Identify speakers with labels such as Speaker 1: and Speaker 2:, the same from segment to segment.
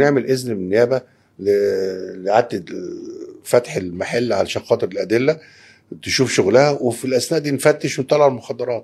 Speaker 1: ونعمل اذن من النيابه ل- لاعاده فتح المحل علشان خاطر الادله تشوف شغلها وفي الاثناء دي نفتش ونطلع المخدرات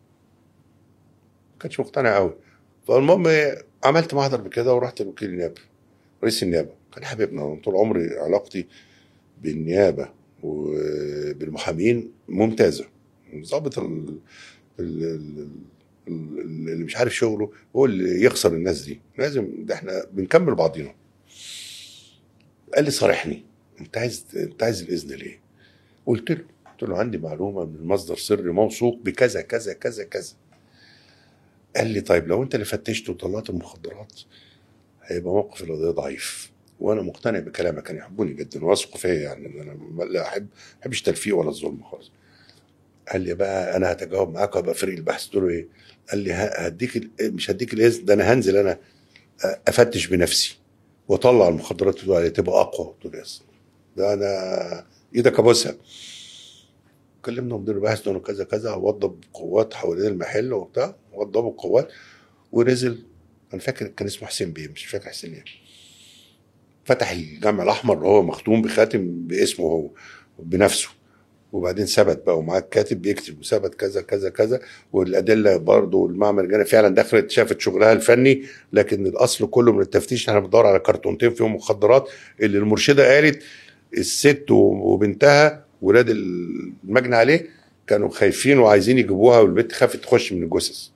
Speaker 1: ما كانش مقتنع قوي فالمهم إيه، عملت محضر بكده ورحت لوكيل النيابه رئيس النيابه كان حبيبنا طول عمري علاقتي بالنيابه وبالمحامين ممتازه ضابط ال- ال- ال- ال- اللي مش عارف شغله هو اللي يخسر الناس دي لازم ده احنا بنكمل بعضينا قال لي صارحني انت عايز انت عايز الاذن ليه؟ قلت له قلت له عندي معلومه من مصدر سري موثوق بكذا كذا كذا كذا قال لي طيب لو انت اللي فتشت وطلعت المخدرات هيبقى موقف القضيه ضعيف وانا مقتنع بكلامك كانوا يحبوني جدا واثقوا فيا يعني إن انا ما- لا احب ما احبش تلفيق ولا الظلم خالص قال لي بقى انا هتجاوب معاك وابقى فريق البحث قلت له ايه؟ قال لي ه- هديك ال- مش هديك الاذن ده انا هنزل انا أ- افتش بنفسي واطلع المخدرات اللي بتقول عليها تبقى اقوى قلت له يس ده انا ايدك ابوسها كلمنا مدير البحث انه كذا كذا وضب قوات حوالين المحل وبتاع وضبوا القوات ونزل انا فاكر كان اسمه حسين بيه مش فاكر حسين ايه فتح الجامع الاحمر اللي هو مختوم بخاتم باسمه هو بنفسه وبعدين ثبت بقى ومعاه الكاتب بيكتب وثبت كذا كذا كذا والادله برضه المعمل الجنائي فعلا دخلت شافت شغلها الفني لكن الاصل كله من التفتيش احنا بندور على كرتونتين فيهم مخدرات اللي المرشده قالت الست وبنتها ولاد المجني عليه كانوا خايفين وعايزين يجيبوها والبنت خافت تخش من الجثث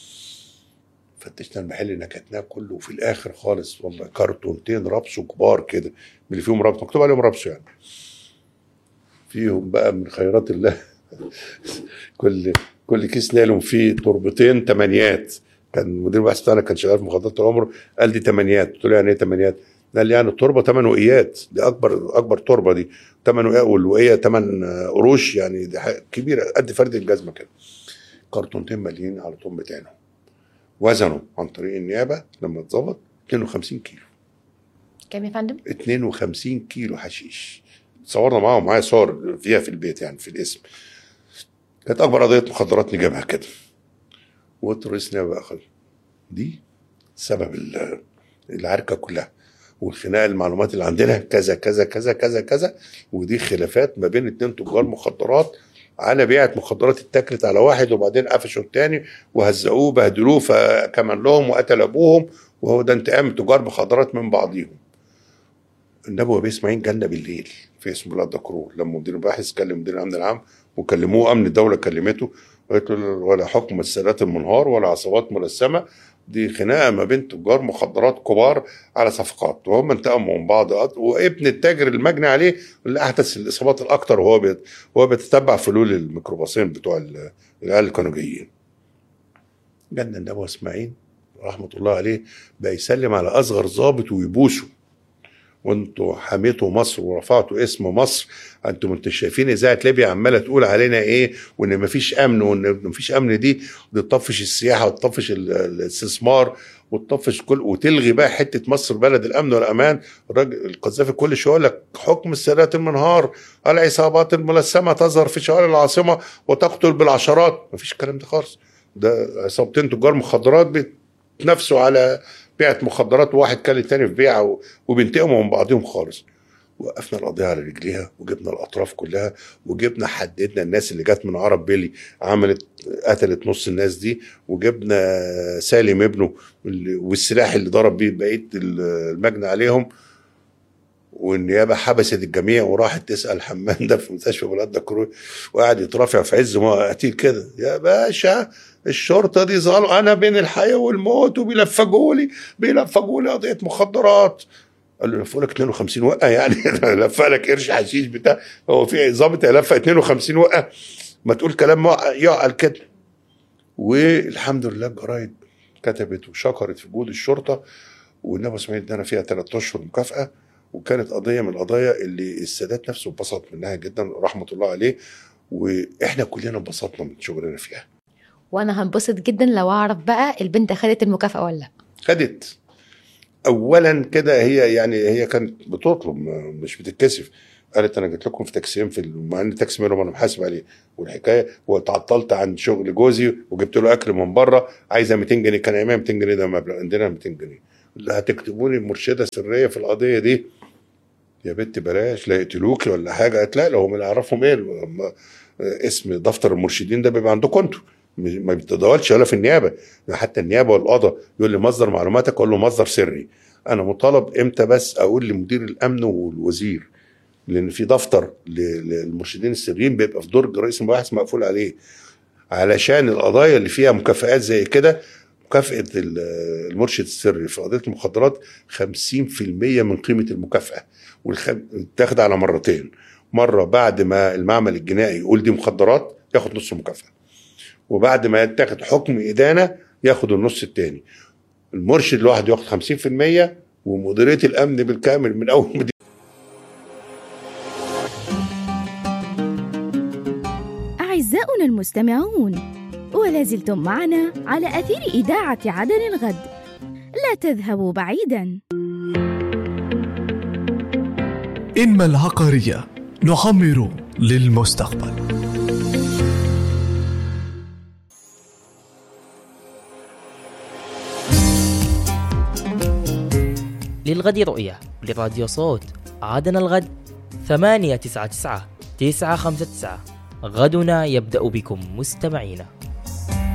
Speaker 1: فتشنا المحل نكتناه كله وفي الاخر خالص والله كرتونتين رابسو كبار كده من اللي فيهم رابسو مكتوب عليهم رابسو يعني فيهم بقى من خيرات الله كل كل كيس نايلون فيه تربتين تمانيات كان مدير البحث بتاعنا كان شغال في مخدرات طول عمره قال دي تمانيات قلت له يعني ايه تمانيات؟ قال لي يعني التربه ثمان وقيات دي اكبر اكبر تربه دي ثمان وقيات والوقيه ثمان قروش يعني دي حاجة كبيره قد فرد الجزمه كده كرتونتين مليين على طن عينهم وزنوا عن طريق النيابه لما اتظبط 52 كيلو
Speaker 2: كام يا فندم
Speaker 1: 52 كيلو حشيش صورنا معاهم معايا صور فيها في البيت يعني في الاسم كانت اكبر قضيه مخدرات نجيبها كده وقلت رئيس نيابه اخذ دي سبب ال- العركه كلها والخناقه المعلومات اللي عندنا كذا كذا كذا كذا كذا ودي خلافات ما بين اتنين تجار مخدرات على بيعه مخدرات اتاكلت على واحد وبعدين قفشوا التاني وهزقوه بهدلوه فكمان لهم وقتل ابوهم وهو ده انتقام تجار مخدرات من بعضيهم النبي ابي اسماعيل جالنا بالليل في اسم بلاد دكرور لما مدير الباحث كلم مدير الامن العام وكلموه امن الدوله كلمته قالت له ولا حكم السادات المنهار ولا عصابات ملثمه دي خناقه ما بين تجار مخدرات كبار على صفقات وهم انتقموا من بعض وابن التاجر المجني عليه اللي احدث الاصابات الاكثر وهو بيت وهو بيتتبع فلول الميكروباصين بتوع ال- العيال اللي كانوا جايين جالنا النبي اسماعيل رحمه الله عليه بقى يسلم على اصغر ضابط ويبوسه وانتوا حميتوا مصر ورفعتوا اسم مصر انتوا انتوا شايفين اذاعه ليبيا عماله تقول علينا ايه وان مفيش امن وان مفيش امن دي دي تطفش السياحه وتطفش ال- الاستثمار وتطفش كل وتلغي بقى حته مصر بلد الامن والامان الراجل القذافي كل شويه يقول لك حكم السادات المنهار العصابات الملثمه تظهر في شوارع العاصمه وتقتل بالعشرات مفيش الكلام ده خالص ده عصابتين تجار مخدرات بيتنافسوا على بيعه مخدرات وواحد كان التاني في بيعه و- وبينتقموا من بعضهم خالص وقفنا القضيه على رجليها وجبنا الاطراف كلها وجبنا حددنا الناس اللي جت من عرب بيلي عملت قتلت نص الناس دي وجبنا سالم ابنه اللي- والسلاح اللي ضرب بيه بقيه المجني عليهم والنيابه حبست الجميع وراحت تسال حمام ده في مستشفى بلاد دكرور وقعد يترافع في عز ما هو قتيل كده يا باشا الشرطه دي ظلم انا بين الحياه والموت وبيلفجوا لي بيلفجوا لي قضيه مخدرات قال له لفوا لك 52 وقه يعني لفق لك قرش حشيش بتاع هو في ظابط هيلفق 52 وقه ما تقول كلام موقع- يعقل كده والحمد لله الجرايد كتبت وشكرت في جهود الشرطه والنبي اسماعيل ادانا فيها ثلاث اشهر مكافاه وكانت قضيه من القضايا اللي السادات نفسه انبسط منها جدا رحمه الله عليه واحنا كلنا انبسطنا من شغلنا فيها
Speaker 2: وانا هنبسط جدا لو اعرف بقى البنت خدت المكافاه ولا لا
Speaker 1: خدت اولا كده هي يعني هي كانت بتطلب ما- مش بتتكسف قالت انا جيت لكم في تقسيم في ال- مع ان تقسيم منهم انا محاسب عليه والحكايه وتعطلت عن شغل جوزي وجبت له اكل من بره عايزه 200 جنيه كان ايامها 200 جنيه ده مبلغ عندنا 200 جنيه اللي هتكتبوا لي مرشده سريه في القضيه دي يا بنت بلاش لا يقتلوكي ولا حاجه قالت لا لو هم يعرفهم ايه هم- اسم دفتر المرشدين ده بيبقى عندكم انتوا ما بيتداولش ولا في النيابه حتى النيابه والقضاء يقول لي مصدر معلوماتك اقول له مصدر سري انا مطالب امتى بس اقول لمدير الامن والوزير لان في دفتر ل- للمرشدين السريين بيبقى في درج رئيس المباحث مقفول عليه علشان القضايا اللي فيها مكافآت زي كده مكافأة ال- المرشد السري في قضية المخدرات 50% من قيمة المكافأة وتاخد على مرتين مرة بعد ما المعمل الجنائي يقول دي مخدرات ياخد نص المكافأة وبعد ما يتاخد حكم إدانة ياخد النص التاني المرشد لوحده ياخد 50% ومديرية الأمن بالكامل من أول ما
Speaker 3: أعزاؤنا المستمعون ولا زلتم معنا على أثير إذاعة عدن الغد لا تذهبوا بعيدا
Speaker 4: إنما العقارية نعمر للمستقبل
Speaker 5: للغد رؤية لراديو صوت عادنا الغد ثمانية تسعة تسعة تسعة خمسة تسعة غدنا يبدأ بكم مستمعينا